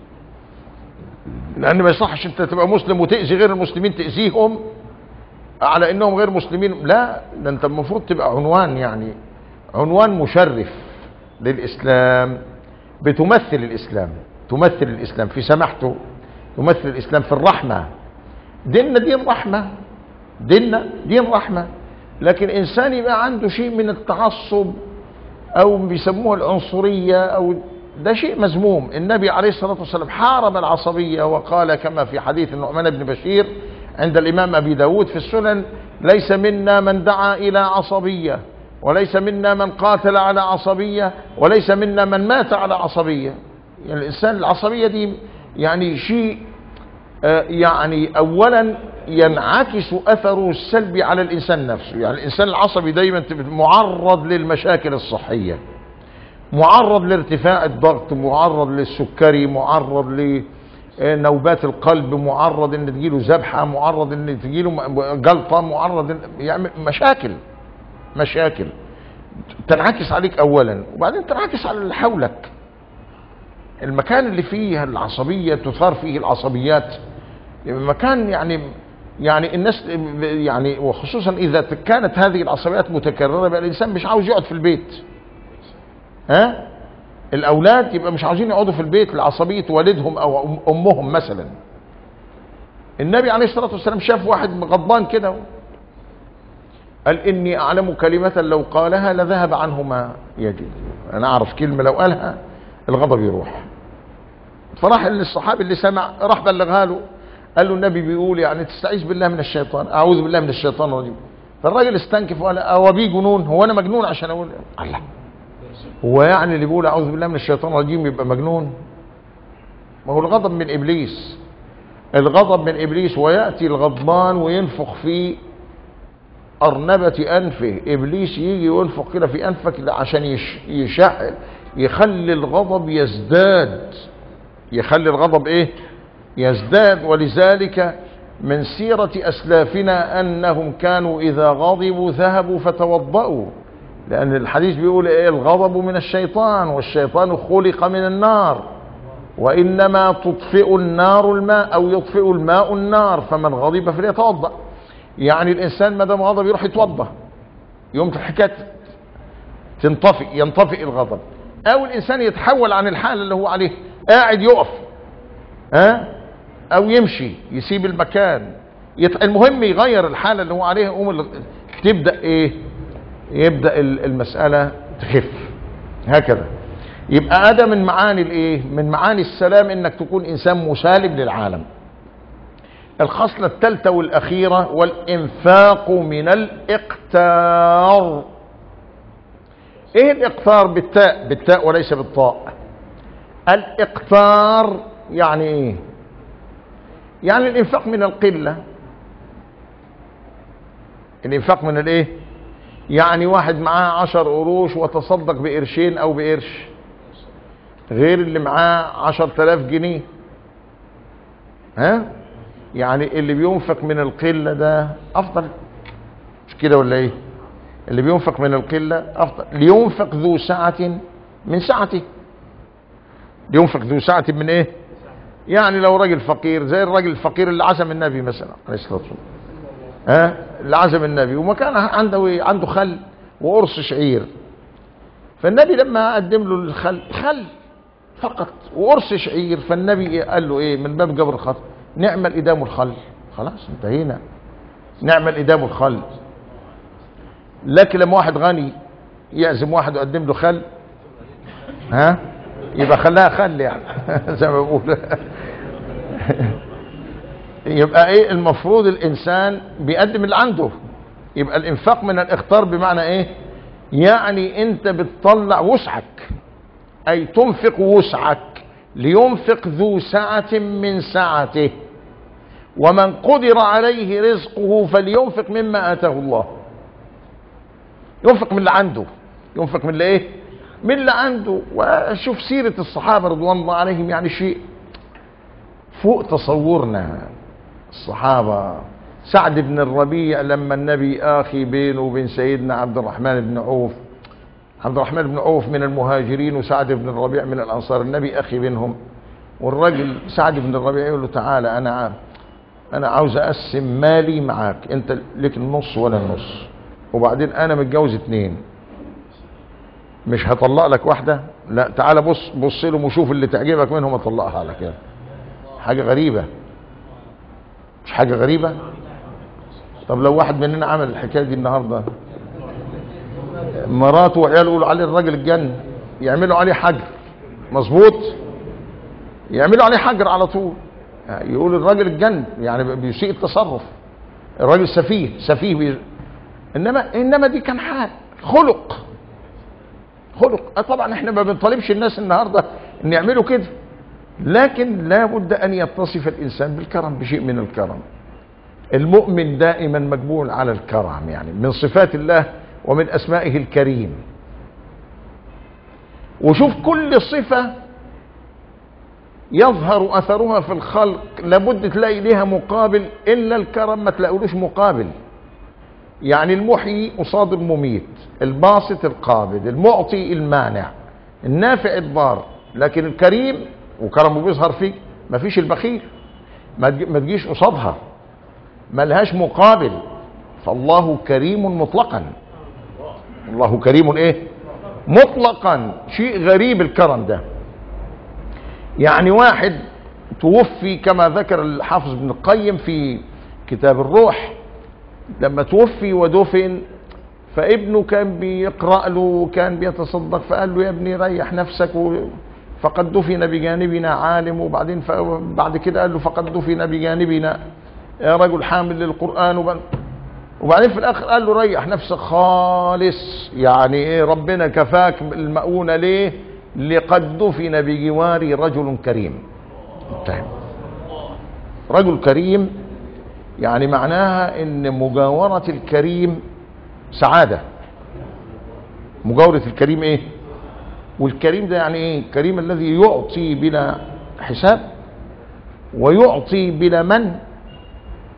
لأن ما يصحش أنت تبقى مسلم وتأذي غير المسلمين تأذيهم على أنهم غير مسلمين لا ده أنت المفروض تبقى عنوان يعني عنوان مشرف للإسلام بتمثل الإسلام تمثل الإسلام في سماحته تمثل الإسلام في الرحمة ديننا دين رحمة ديننا دين رحمة لكن إنسان يبقى عنده شيء من التعصب أو بيسموه العنصرية أو ده شيء مذموم النبي عليه الصلاة والسلام حارب العصبية وقال كما في حديث النعمان بن بشير عند الإمام أبي داود في السنن ليس منا من دعا إلى عصبية وليس منا من قاتل على عصبية وليس منا من مات على عصبية يعني الإنسان العصبية دي يعني شيء آه يعني أولا ينعكس أثره السلبي على الإنسان نفسه يعني الإنسان العصبي دايما معرض للمشاكل الصحية معرض لارتفاع الضغط معرض للسكري معرض لنوبات القلب معرض ان تجيله ذبحه معرض ان تجيله جلطه معرض يعني مشاكل مشاكل تنعكس عليك اولا وبعدين تنعكس على اللي حولك المكان اللي فيه العصبيه تثار فيه العصبيات مكان يعني يعني الناس يعني وخصوصا اذا كانت هذه العصبيات متكرره بقى الانسان مش عاوز يقعد في البيت ها الاولاد يبقى مش عاوزين يقعدوا في البيت لعصبيه والدهم او امهم مثلا النبي عليه الصلاه والسلام شاف واحد غضبان كده قال اني اعلم كلمه لو قالها لذهب عنه ما يجد انا اعرف كلمه لو قالها الغضب يروح فراح للصحابي اللي سمع راح بلغها له قال له النبي بيقول يعني تستعيذ بالله من الشيطان اعوذ بالله من الشيطان الرجيم فالراجل استنكف وقال هو بيه جنون هو انا مجنون عشان اقول الله هو يعني اللي بيقول اعوذ بالله من الشيطان الرجيم يبقى مجنون ما هو الغضب من ابليس الغضب من ابليس وياتي الغضبان وينفخ في ارنبه انفه ابليس يجي وينفخ كده في انفك عشان يش يشع يخلي الغضب يزداد يخلي الغضب ايه يزداد ولذلك من سيرة أسلافنا أنهم كانوا إذا غضبوا ذهبوا فتوضأوا لأن الحديث بيقول إيه الغضب من الشيطان والشيطان خلق من النار وإنما تطفئ النار الماء أو يطفئ الماء النار فمن غضب فليتوضأ يعني الإنسان ما دام غضب يروح يتوضأ يوم الحكاية تنطفئ ينطفئ الغضب أو الإنسان يتحول عن الحالة اللي هو عليه قاعد يقف ها أو يمشي يسيب المكان يت... المهم يغير الحالة اللي هو عليها يقوم ال- تبدأ إيه يبدأ ال- المسألة تخف هكذا يبقى هذا من معاني الايه من معاني السلام انك تكون انسان مسالم للعالم الخصلة الثالثة والأخيرة والإنفاق من الإقتار إيه الإقتار بالتاء بالتاء وليس بالطاء الإقتار يعني إيه يعني الإنفاق من القلة الإنفاق من الإيه يعني واحد معاه عشر قروش وتصدق بقرشين أو بقرش غير اللي معاه عشر تلاف جنيه ها يعني اللي بينفق من القلة ده أفضل مش كده ولا إيه اللي بينفق من القلة أفضل لينفق ذو سعة من سعته لينفق ذو سعة من إيه يعني لو راجل فقير زي الراجل الفقير اللي عزم النبي مثلا عليه الصلاة والسلام ها اللي عزم النبي وما كان عنده إيه؟ عنده خل وقرص شعير فالنبي لما قدم له الخل خل فقط وقرص شعير فالنبي قال له ايه من باب جبر الخطر نعم الادام الخل خلاص انتهينا نعم الادام الخل لكن لما واحد غني يعزم واحد ويقدم له خل ها يبقى خلاها خل يعني زي ما بقول يبقى ايه المفروض الانسان بيقدم اللي عنده يبقى الانفاق من الاختار بمعنى ايه يعني انت بتطلع وسعك اي تنفق وسعك لينفق ذو سعة من سعته ومن قدر عليه رزقه فلينفق مما اتاه الله ينفق من اللي عنده ينفق من اللي ايه من اللي عنده وشوف سيرة الصحابة رضوان الله عليهم يعني شيء فوق تصورنا الصحابة سعد بن الربيع لما النبي آخي بينه وبين سيدنا عبد الرحمن بن عوف عبد الرحمن بن عوف من المهاجرين وسعد بن الربيع من الأنصار النبي أخي بينهم والراجل سعد بن الربيع يقول له تعالى أنا عارف أنا عاوز أقسم مالي معاك أنت لك النص ولا النص وبعدين أنا متجوز اتنين مش هطلق لك واحدة لا تعالى بص بص لهم وشوف اللي تعجبك منهم اطلقها لك يعني حاجة غريبة مش حاجة غريبة طب لو واحد مننا عمل الحكاية دي النهاردة مراته وعياله يقولوا عليه الراجل الجن يعملوا عليه حجر مظبوط يعملوا عليه حجر على طول يعني يقول الراجل الجن يعني بيسيء التصرف الراجل سفيه سفيه بي... انما انما دي كان حال خلق خلق آه طبعا احنا ما بنطالبش الناس النهارده ان يعملوا كده لكن لا بد ان يتصف الانسان بالكرم بشيء من الكرم المؤمن دائما مجبول على الكرم يعني من صفات الله ومن اسمائه الكريم وشوف كل صفه يظهر اثرها في الخلق لابد تلاقي لها مقابل الا الكرم ما تلاقولوش مقابل يعني المحيي قصاد المميت الباسط القابض المعطي المانع النافع الضار لكن الكريم وكرمه بيظهر فيك ما فيش البخيل ما تجيش قصادها ما لهاش مقابل فالله كريم مطلقا الله كريم ايه مطلقا شيء غريب الكرم ده يعني واحد توفي كما ذكر الحافظ ابن القيم في كتاب الروح لما توفي ودفن فابنه كان بيقرأ له وكان بيتصدق فقال له يا ابني ريح نفسك و... فقد دفن بجانبنا عالم وبعدين ف... بعد كده قال له فقد دفن بجانبنا يا رجل حامل للقرآن وبن... وبعدين في الآخر قال له ريح نفسك خالص يعني ايه ربنا كفاك المؤونة ليه لقد دفن بجواري رجل كريم طيب. رجل كريم يعني معناها ان مجاورة الكريم سعادة مجاورة الكريم ايه والكريم ده يعني ايه الكريم الذي يعطي بلا حساب ويعطي بلا من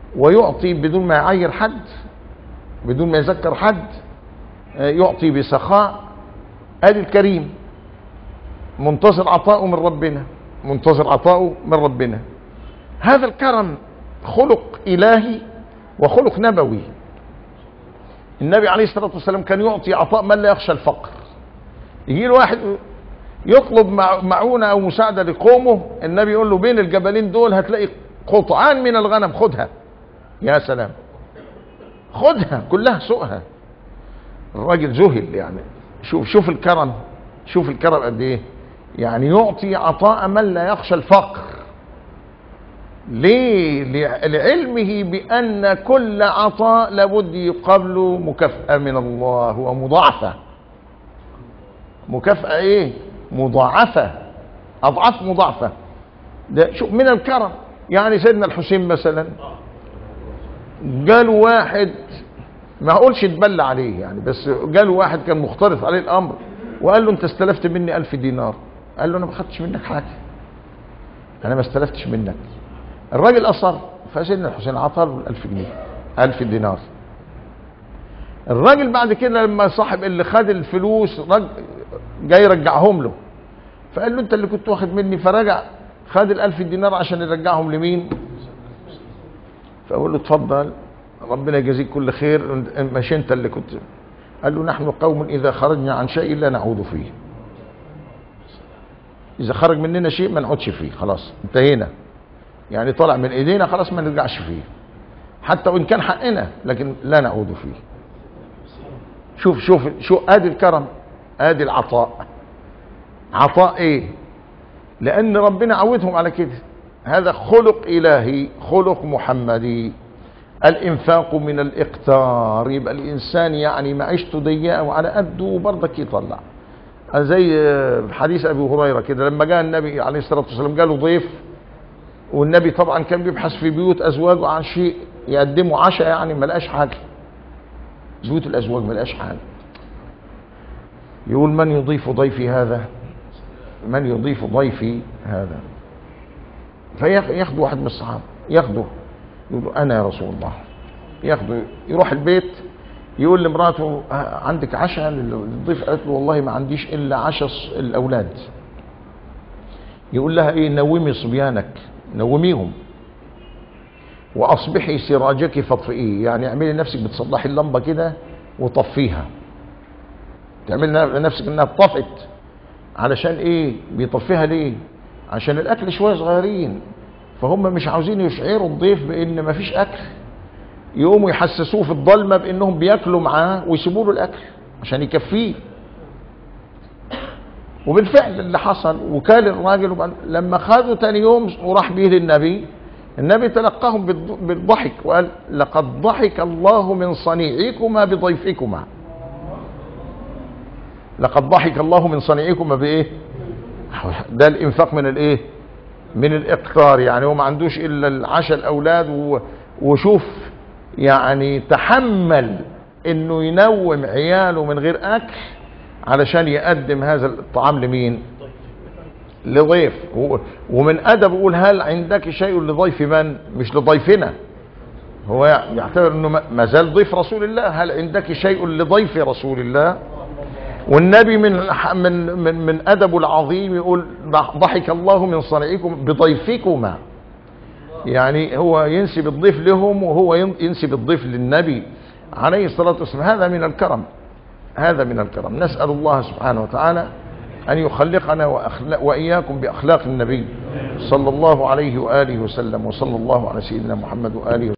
ويعطي بدون ما يعير حد بدون ما يذكر حد آه، يعطي بسخاء ادي الكريم منتظر عطاؤه من ربنا منتظر عطاؤه من ربنا هذا الكرم خلق الهي وخلق نبوي النبي عليه الصلاه والسلام كان يعطي عطاء من لا يخشى الفقر يجي له واحد يطلب مع- معونه او مساعده لقومه النبي يقول له بين الجبلين دول هتلاقي قطعان من الغنم خدها يا سلام خدها كلها سوقها الراجل ذهل يعني شوف شوف الكرم شوف الكرم قد ايه يعني يعطي عطاء من لا يخشى الفقر ليه لع- لعلمه بان كل عطاء لابد يقابله مكافاه من الله ومضاعفه مكافاه ايه مضاعفه اضعاف مضاعفه ده شوف من الكرم يعني سيدنا الحسين مثلا قالوا واحد ما اقولش اتبلى عليه يعني بس قالوا واحد كان مختلط عليه الامر وقال له انت استلفت مني ألف دينار قال له انا ما خدتش منك حاجه انا ما استلفتش منك الراجل اصر فسيدنا الحسين عطى له الألف جنيه ألف دينار الراجل بعد كده لما صاحب اللي خد الفلوس رج... جاي يرجعهم له فقال له انت اللي كنت واخد مني فرجع خد الألف دينار عشان يرجعهم لمين فأقول له اتفضل ربنا يجازيك كل خير مش انت اللي كنت قال له نحن قوم اذا خرجنا عن شيء لا نعود فيه اذا خرج مننا شيء ما نعودش فيه خلاص انتهينا يعني طلع من ايدينا خلاص ما نرجعش فيه حتى وان كان حقنا لكن لا نعود فيه شوف شوف شو ادي الكرم ادي العطاء عطاء ايه لان ربنا عودهم على كده هذا خلق الهي خلق محمدي الانفاق من الاقتار يبقى الانسان يعني معيشته ضيقه وعلى قده برضك يطلع زي حديث ابي هريره كده لما جاء النبي عليه الصلاه والسلام جاله ضيف والنبي طبعا كان بيبحث في بيوت ازواجه عن شيء يقدموا عشاء يعني ما لقاش حاجه بيوت الازواج ما لقاش حاجه يقول من يضيف ضيفي هذا من يضيف ضيفي هذا فياخد واحد من الصحابه ياخده يقول له انا يا رسول الله ياخده يروح البيت يقول لمراته عندك عشاء للضيف قالت له والله ما عنديش الا عشاء الاولاد يقول لها ايه نومي صبيانك نوميهم واصبحي سراجك فاطفئيه يعني اعملي نفسك بتصلحي اللمبه كده وطفيها تعملي نفسك انها طفت علشان ايه بيطفيها ليه عشان الاكل شويه صغيرين فهم مش عاوزين يشعروا الضيف بان مفيش اكل يقوموا يحسسوه في الضلمه بانهم بياكلوا معاه ويسيبوا له الاكل عشان يكفيه وبالفعل اللي حصل وكال الراجل وبعد لما خدوا تاني يوم وراح بيه للنبي النبي تلقاهم بالضحك وقال لقد ضحك الله من صنيعكما بضيفكما لقد ضحك الله من صنيعكما بايه ده الانفاق من الايه من الاقتار يعني هو ما عندوش الا العشاء الاولاد وشوف يعني تحمل انه ينوم عياله من غير اكل علشان يقدم هذا الطعام لمين لضيف ومن ادب يقول هل عندك شيء لضيف من مش لضيفنا هو يعتبر انه ما زال ضيف رسول الله هل عندك شيء لضيف رسول الله والنبي من من من, من ادبه العظيم يقول ضحك الله من صنيعكم بضيفكما يعني هو ينسب الضيف لهم وهو ينسب الضيف للنبي عليه الصلاه والسلام هذا من الكرم هذا من الكرم نسال الله سبحانه وتعالى ان يخلقنا واياكم باخلاق النبي صلى الله عليه واله وسلم وصلى الله على سيدنا محمد واله